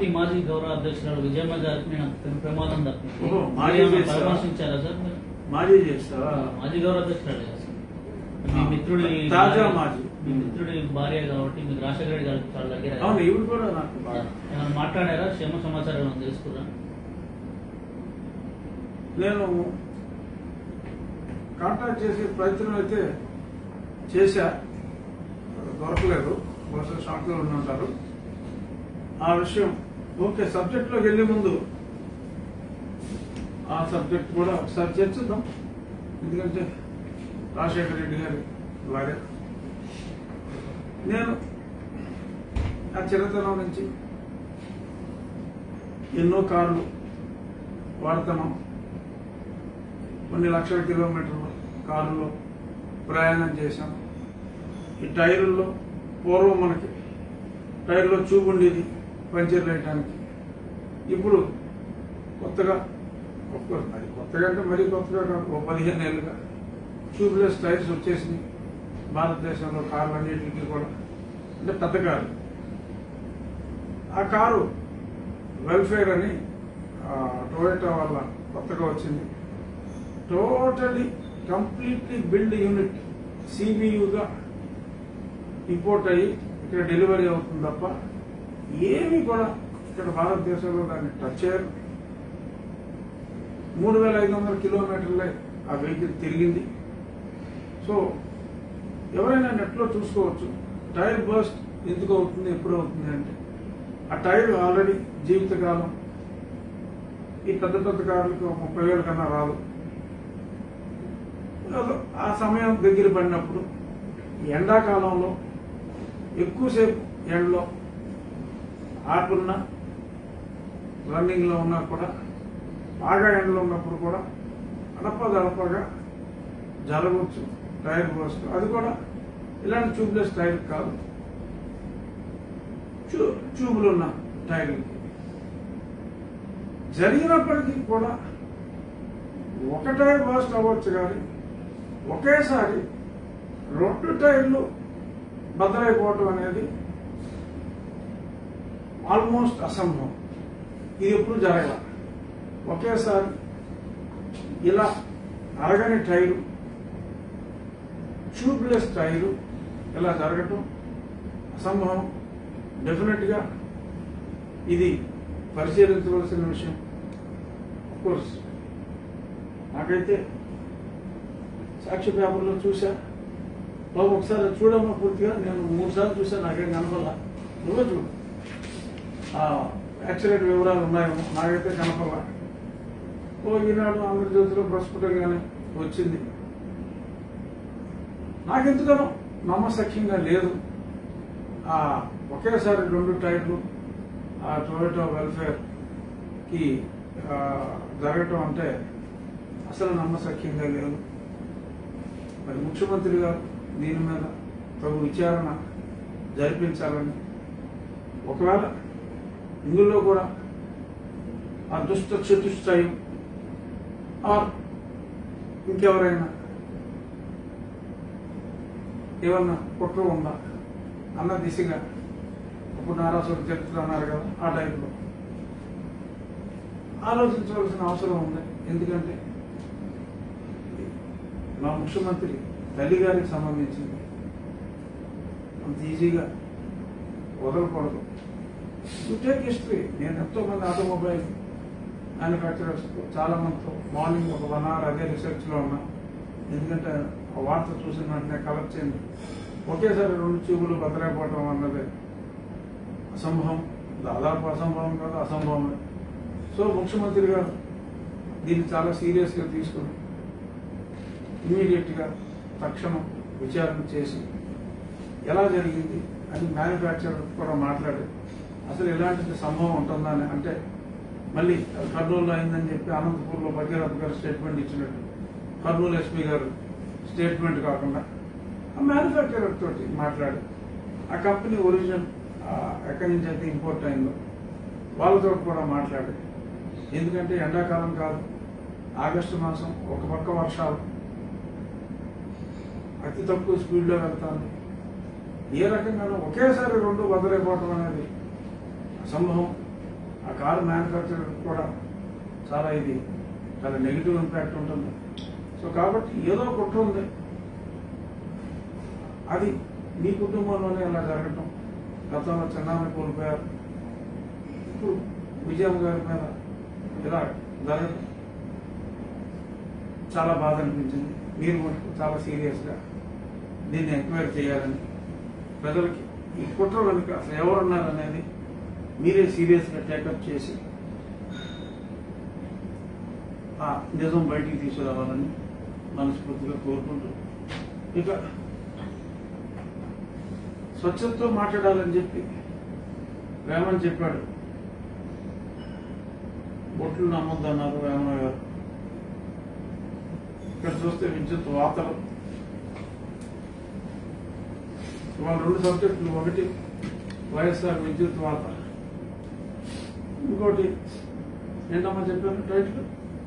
Party మాజీ గౌరవ అధ్యక్షురాలు విజయమ్మ గారికి నేను ప్ర- ప్రమాదం తప్పింది ఓహో, మాజీ ఏమైనా చేశారా? పరామర్శించారా సార్ మీరు? మాజీ చేస్తావా మాజీ గౌరవ అధ్యక్షురాలు కదా సార్ మీ ఆ, మిత్రుడి తాజా భార్య- మాజీ. మీ మిత్రుడి భార్య కాబట్టి మీకు రాజశేఖర రెడ్డి గారికి చాలా దగ్గర అవును ఇవి కూడా నాకు బాగా ఏమైనా మాట్లాడారా క్షేమ సమాచారం ఏమైనా తెలుసుకురా నేను కాంటాక్ట్ చేసే ప్రయత్నం అయితే చేశా దొరకలేదు బహుశా షాక్లో ఉండి ఉంటారు ఆ విషయం ఓకే సబ్జెక్ట్లోకి వెళ్ళే ముందు ఆ సబ్జెక్ట్ కూడా ఒకసారి చర్చిద్దాం ఎందుకంటే రాజశేఖర రెడ్డి గారి భార్య నేను ఆ చిన్నతనం నుంచి ఎన్నో కార్లు వాడుతున్నాం కొన్ని లక్షల కిలోమీటర్లు కారులో ప్రయాణం చేశాం ఈ టైరుల్లో పూర్వం మనకి టైర్లో ట్యూబ్ ఉండేది పంచర్ వేయడానికి ఇప్పుడు కొత్తగా ఒక్క- అది కొత్తగా అంటే మరీ కొత్తగా కాదు ఒక పదిహేను ఏళ్ళుగా ట్యూబ్లెస్ టైర్స్ వచ్చేసినాయి భారతదేశంలో కార్లు అన్నింటికి కూడా అంటే పెద్ద కారు ఆ కారు వెల్ఫేర్ అని టొయోటా వల్ల కొత్తగా వచ్చింది టోటలీ కంప్లీట్లీ బిల్డ్ యూనిట్ సిబియుగా ఇంపోర్ట్ అయ్యి ఇక్కడ డెలివరీ అవుతుంది తప్ప ఏమీ కూడా ఇక్కడ భారతదేశంలో దాన్ని టచ్ చేయరు మూడు వేల ఐదు వందల కిలోమీటర్లే ఆ వెహికల్ తిరిగింది సో ఎవరైనా నెట్లో చూసుకోవచ్చు టైర్ బర్స్ట్ ఎందుకు అవుతుంది ఎప్పుడు అవుతుంది అంటే ఆ టైర్ ఆల్రెడీ జీవితకాలం ఈ పెద్ద పెద్ద కార్లకు ముప్పై వేల కన్నా రాదు అదో ఆ సమయం దగ్గర పడినప్పుడు ఎండాకాలంలో ఎక్కువసేపు ఎండలో ఆకున్న రన్నింగ్లో ఉన్నా కూడా బాగా ఎండలో ఉన్నప్పుడు కూడా అడపదడపగా జరగవచ్చు టైర్ పోస్ట్ అది కూడా ఇలాంటి ట్యూబ్లెస్ టైర్ కాదు ట్యూ ట్యూబులు ఉన్న టైర్లకి జరిగినప్పటికీ కూడా ఒక టైర్ బస్ట్ అవ్వచ్చు కానీ ఒకేసారి రెండు టైర్లు బద్దలైపోవటం అనేది ఆల్మోస్ట్ అసంభవం ఇది ఎప్పుడు జరగల ఒకేసారి ఇలా అరగని టైరు ట్యూబ్లెస్ టైరు ఇలా జరగటం అసంభవం డెఫినెట్గా ఇది పరిశీలించవలసిన విషయం కోర్స్ నాకైతే సాక్షి పేపర్లో చూసా బాబు ఒకసారి అది చూడమ్మా పూర్తిగా నేను మూడు సార్లు చూసా నాకేం కనపడలా నువ్వే చూడు ఆ యాక్సిడెంట్ వివరాలు ఉన్నాయేమో నాకైతే కనపడలా ఓ ఈనాడు ఆంధ్రజ్యోతిలో ప్రస్ఫుటంగానే వచ్చింది నాకెందుకనో నమ్మసఖ్యంగా లేదు ఆ ఒకేసారి రెండు టైర్లు ఆ టొయోటో వెల్ఫేర్ కి ఆ, జరగటం అంటే అసలు నమ్మసఖ్యంగా లేదు మరి ముఖ్యమంత్రి గారు దీని మీద తగు విచారణ జరిపించాలని ఒకవేళ ఇందులో కూడా ఆ దుష్ట చతుష్టయం ఆర్ ఇంకెవరైనా ఏమన్నా కుట్ర ఉందా అన్న దిశగా ఇప్పుడు నారాసుడు చరిత్ర అన్నారు కదా ఆ టైంలో ఆలోచించవలసిన అవసరం ఉంది ఎందుకంటే మా ముఖ్యమంత్రి తల్లి గారికి సంబంధించింది అంత ఈజీగా వదలకూడదు యు టేక్ హిస్టరీ నేను ఎంతో మంది ఆటోమొబైల్ మ్యానుఫ్యాక్చరర్స్ చాలా మందితో మార్నింగ్ ఒక వన్ అవర్ అదే రీసెర్చ్ లో ఉన్నా ఎందుకంటే ఆ వార్త చూసిన వెంటనే కలెక్ట్ చేయండి ఒకేసారి రెండు ట్యూబులు బదలైపోవటం అన్నది అసంభవం దాదాపు అసంభవం కాదు అసంభవమే సో ముఖ్యమంత్రి గారు దీన్ని చాలా సీరియస్ గా తీసుకుని ఇమీడియట్ గా తక్షణం విచారణ చేసి ఎలా జరిగింది అని మ్యానుఫ్యాక్చరర్ కూడా మాట్లాడి అసలు ఇలాంటి సంభవం ఉంటుందా అని అంటే మళ్ళీ కర్నూలులో అయిందని చెప్పి అనంతపూర్లో భగీరథ్ గారు స్టేట్మెంట్ ఇచ్చినట్టు కర్నూలు ఎస్పీ గారు స్టేట్మెంట్ కాకుండా ఆ మ్యానుఫ్యాక్చరర్ తోటి మాట్లాడి ఆ కంపెనీ ఒరిజినల్ ఎక్కడి నుంచి అయితే ఇంపోర్ట్ అయిందో వాళ్ళతో కూడా మాట్లాడి ఎందుకంటే ఎండాకాలం కాదు ఆగస్టు మాసం ఒక పక్క వర్షాలు అతి తక్కువ స్పీడ్లో వెళ్తాను ఏ రకంగానూ ఒకేసారి రెండు బదులైపోవటం అనేది అసంభవం కారు మ్యానుఫ్యాక్చర్ కూడా చాలా ఇది చాలా నెగిటివ్ ఇంపాక్ట్ ఉంటుంది సో కాబట్టి ఏదో కుట్ర ఉంది అది మీ కుటుంబంలోనే ఇలా జరగటం గతంలో చిన్నాన్ని కోల్పోయారు ఇప్పుడు విజయం గారి మీద ఇలా జరగటం చాలా బాధ అనిపించింది మీరు మటుకు చాలా సీరియస్గా దీన్ని ఎంక్వైరీ చేయాలని ప్రజలకి ఈ కుట్ర వెనుక అసలు ఎవరున్నారనేది మీరే సీరియస్గా టేకప్ చేసి ఆ నిజం బయటికి తీసుకురావాలని మనస్ఫూర్తిగా కోరుకుంటూ ఇక స్వచ్ఛతతో మాట్లాడాలని చెప్పి వేమని చెప్పాడు బొట్లు నమ్మొద్దన్నారు వేమన గారు ఇక్కడ చూస్తే విద్యుత్ వార్తలు ఇవాళ రెండు సబ్జెక్టులు ఒకటి వైఎస్ఆర్ విద్యుత్ వార్త ఇంకోటి ఏంటమ్మా చెప్పాను టైటిల్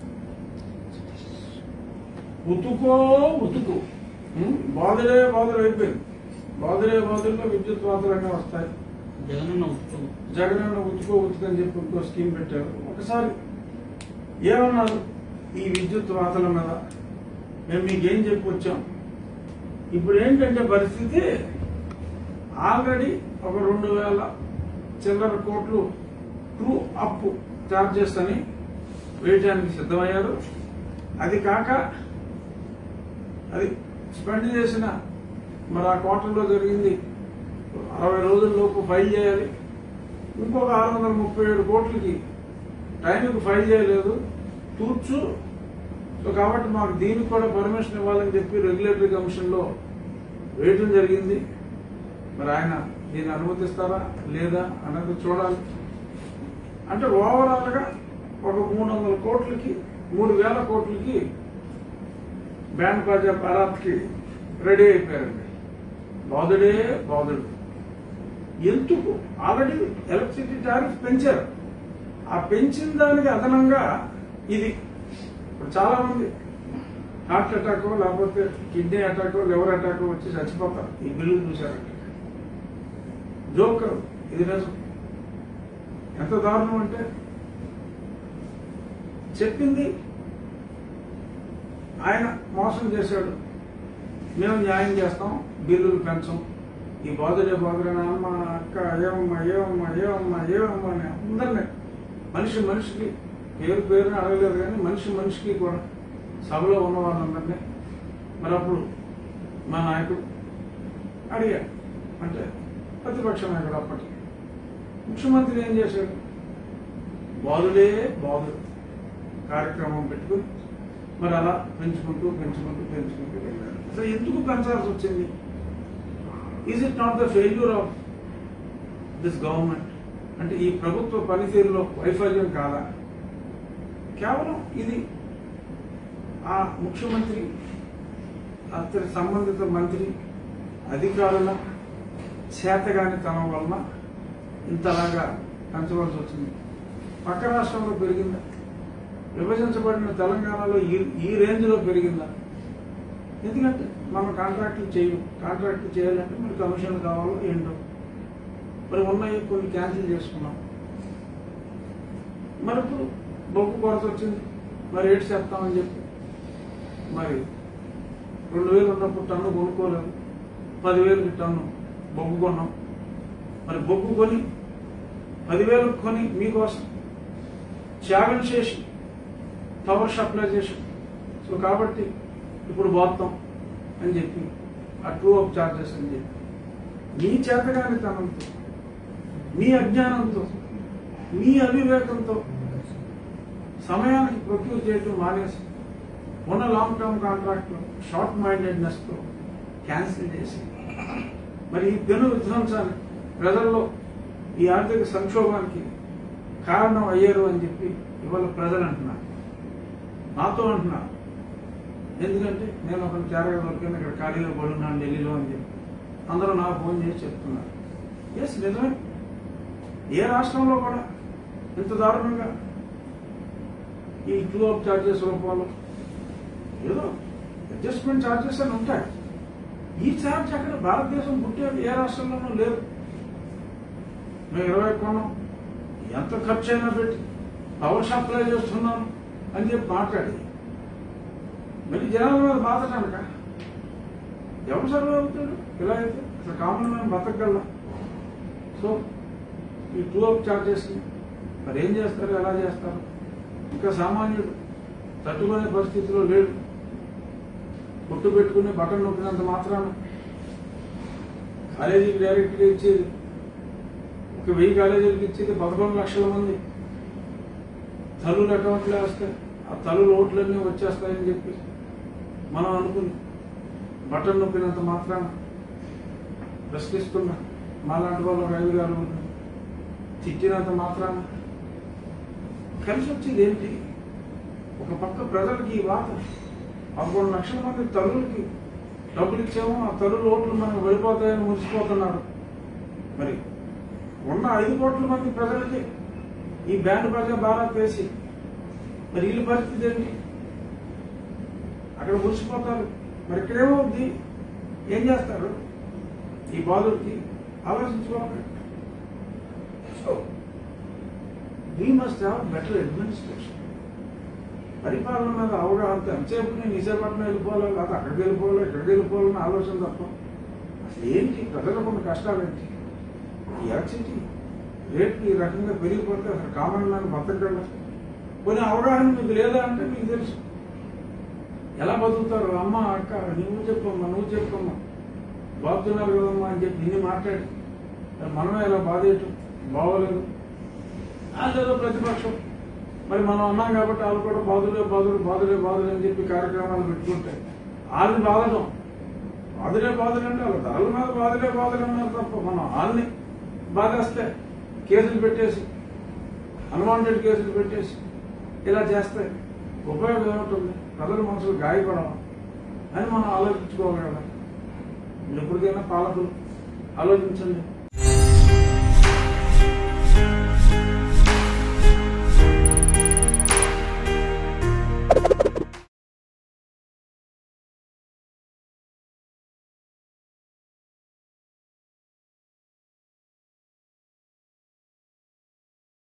ఉతుకో ఉతుకు ఉం? బాధలే బాధలు అయిపోయింది బాధలే బాధల్లో విద్యుత్ వార్తలన్నీ వస్తాయి జగనన్న ఉత్సవం జగనన్న ఉతుకో ఉతుకు అని చెప్పి ఇంకో స్కీమ్ పెట్టారు ఒకసారి ఏమన్నారు ఈ విద్యుత్ వాతల మీద మేము మీకేం చెప్పి వచ్చాం ఇప్పుడు ఏంటంటే పరిస్థితి ఆల్రెడీ ఒక రెండు వేల చిల్లర కోట్లు ట్రూ అప్ చార్జెస్ అని వేయటానికి సిద్ధమయ్యారు అది కాక అది స్పెండ్ చేసిన మరి ఆ క్వార్టర్లో జరిగింది అరవై రోజుల్లోపు ఫైల్ చేయాలి ఇంకొక ఆరు వందల ముప్పై ఏడు కోట్లకి టైంకి ఫైల్ చేయలేదు తూర్చు సో కాబట్టి మాకు దీనికి కూడా పర్మిషన్ ఇవ్వాలని చెప్పి రెగ్యులేటరీ కమిషన్లో వేయటం జరిగింది మరి ఆయన దీన్ని అనుమతిస్తారా లేదా అన్నది చూడాలి అంటే ఓవరాల్ గా ఒక మూడు వందల కోట్లకి మూడు వేల కోట్లకి బ్యాండ్ బాజా పరాత్కి రెడీ అయిపోయారండి బాధుడే బాధుడు ఎందుకు ఆల్రెడీ ఎలక్ట్రిసిటీ టారిఫ్ పెంచారు ఆ పెంచిన దానికి అదనంగా ఇది ఇప్పుడు చాలా మంది హార్ట్ అటాక్ లేకపోతే కిడ్నీ అటాక్ లివర్ అటాక్ వచ్చి చచ్చిపోతారు ఈ బిల్లు చూశారంటే జోక్ కాదు, ఇది నిజం ఎంత దారుణం అంటే చెప్పింది ఆయన మోసం చేశాడు మేము న్యాయం చేస్తాం బిల్లులు పెంచం ఈ బాధుడే బాధుడని అమ్మ అక్క ఏమమ్మా ఏమమ్మా ఏమమ్మా ఏమమ్మా అని అందరినీ మనిషి మనిషికి పేరు పేరుని అడగలేదు కానీ మనిషి మనిషికి కూడా సభలో ఉన్న వాళ్ళందరినీ మరి అప్పుడు మా నాయకుడు అడిగాడు అంటే ప్రతిపక్ష నాయకుడు అప్పటికి ముఖ్యమంత్రి ఏం చేశాడు బాధుడే బాధుడు కార్యక్రమం పెట్టుకుని మరి అలా పెంచుకుంటూ పెంచుకుంటూ పెంచుకుంటూ వెళ్ళారు అసలు ఎందుకు పెంచాల్సి వచ్చింది is it not the failure of this government అంటే ఈ ప్రభుత్వ పనితీరులో వైఫల్యం కాదా కేవలం ఇది ఆ ముఖ్యమంత్రి అతని సంబంధిత మంత్రి అధికారుల చేతగానితనం వలన ఇంతలాగా పెంచవలసి వచ్చింది పక్క రాష్ట్రంలో పెరిగిందా విభజించబడిన తెలంగాణలో ఈ ఈ రేంజ్లో పెరిగిందా ఎందుకంటే మనం కాంట్రాక్టులు చేయము కాంట్రాక్టులు చేయాలంటే మరి కమిషన్లు కావాలో ఏంటో మరి ఉన్నాయి కొన్ని క్యాన్సిల్ చేసుకున్నాం మరి ఇప్పుడు బొగ్గు కొరత వచ్చింది మరి ఏడు చేస్తామని చెప్పి మరి రెండు వేలు ఉన్నప్పుడు టన్ను కొనుక్కోలేదు పదివేలకి టన్ను బొగ్గు కొన్నాం మరి బొగ్గు కొని పదివేలకు కొని మీకోసం త్యాగం చేసి పవర్ సప్లై చేసి సో కాబట్టి ఇప్పుడు పోతాం అని చెప్పి ఆ ట్రూ ఆఫ్ చార్జెస్ అని చెప్పి మీ చేతగాని తనంతో మీ అజ్ఞానంతో మీ అవివేకంతో సమయానికి ప్రొక్యూర్ చేయటం మానేసి ఉన్న long term contract short mindedness తో క్యాన్సిల్ చేసి మరి ఈ పెను విధ్వంసాన్ని ప్రజల్లో ఈ ఆర్థిక సంక్షోభానికి కారణం అయ్యారు అని చెప్పి ఇవాళ ప్రజలు అంటున్నారు నాతో అంటున్నారు ఎందుకంటే నేను ఒక చేరగా దొరికాను ఇక్కడ ఖాళీగా పడున్నాను ఢిల్లీలో అని చెప్పి అందరూ నాకు ఫోన్ చేసి చెప్తున్నారు ఎస్ నిజమే ఏ రాష్ట్రంలో కూడా ఇంత దారుణంగా ఈ టూ ఆఫ్ చార్జెస్ రూపంలో ఏదో అడ్జస్ట్మెంట్ చార్జెస్ అని ఉంటాయి ఈ ఛార్జ్ అక్కడ భారతదేశం పుట్టేది ఏ రాష్ట్రంలోనూ లేదు మేము ఇరవై కొన్నాం ఎంత ఖర్చు అయినా పెట్టి పవర్ సప్లై చేస్తున్నాను అని చెప్పి మాట్లాడి మరి జనాల మీద బాధటానుక ఎవరు సర్వే అవుతాడు ఇలా అయితే అసలు కామన్ మ్యాన్ బతకగల సో ఈ టూ అప్ చార్జెస్ మరి ఏం చేస్తారు ఎలా చేస్తారు ఇంకా సామాన్యుడు తట్టుకునే పరిస్థితిలో లేడు కొట్టు పెట్టుకుని బటన్ నొక్కినంత మాత్రాన కాలేజీకి డైరెక్ట్గా ఇచ్చేది ఒక వెయ్యి కాలేజీలకు ఇచ్చేది పదకొండు లక్షల మంది తల్లులు అకౌంట్లో వస్తాయి ఆ తల్లులు ఓట్లన్నీ వచ్చేస్తాయని చెప్పి మనం అనుకుని బటన్ నొక్కినంత మాత్రాన ప్రశ్నిస్తున్నా మాలాంటి వాళ్ళు ఒక ఐదు గారు తిట్టినంత మాత్రాన కలిసి వచ్చేది ఏంటి ఒక పక్క ప్రజలకి ఈ వాత పదకొండు లక్షల మంది తల్లులకి డబ్బులు ఇచ్చాము ఆ తల్లుల ఓట్లు మనకు వెళ్ళిపోతాయని మురిసిపోతున్నాడు మరి ఉన్న ఐదు కోట్ల మంది ప్రజలకి ఈ బ్యాండ్ బాజా భారత్ వేసి మరి వీళ్ళ పరిస్థితి ఏంటి అక్కడ మురిసిపోతారు మరి ఇక్కడేమవుద్ది ఏం చేస్తారు ఈ బాధుడికి ఆలోచించుకోవాలి so we must have better administration పరిపాలన మీద అవగాహన ఎంతసేపు నేను విశాఖపట్నం వెళ్ళిపోవాలి లేదా అక్కడికి వెళ్ళిపోవాలి ఇక్కడికి వెళ్ళిపోవాలని ఆలోచన తప్ప అసలు ఏంటి ప్రజలకు ఉన్న కష్టాలు ఏంటి ఈ ఎలక్ట్రిసిటీ రేట్లు ఈ రకంగా పెరిగిపోతే అసలు కామన్ మ్యాన్ బతకగల కొన్ని అవగాహన మీకు లేదా అంటే మీకు తెలుసు ఎలా బతుకుతారు అమ్మ అక్క నువ్వు చెప్పమ్మా నువ్వు చెప్పమ్మా బాగుతున్నారు కదమ్మా అని చెప్పి ఇన్ని మాట్లాడి మరి మనమే ఇలా బాధేయటం బాగోలేదు లేదో ప్రతిపక్షం మరి మనం అన్నాం కాబట్టి వాళ్ళు కూడా బాధులే బాధులు బాధులే బాధులు అని చెప్పి కార్యక్రమాలు పెట్టుకుంటే వాళ్ళని బాధడం బాధలే బాధలు అంటే వాళ్ళ ధరల మీద బాధలే బాధలు అన్నారు తప్ప మనం వాళ్ళని బాధేస్తే కేసులు పెట్టేసి అన్వాంటెడ్ కేసులు పెట్టేసి ఇలా చేస్తే ఉపయోగం ఏమిటి ప్రజల మనసులు గాయపడడం అని మనం ఆలోచించుకోగలం ఎప్పటికైనా పాలకులు ఆలోచించండి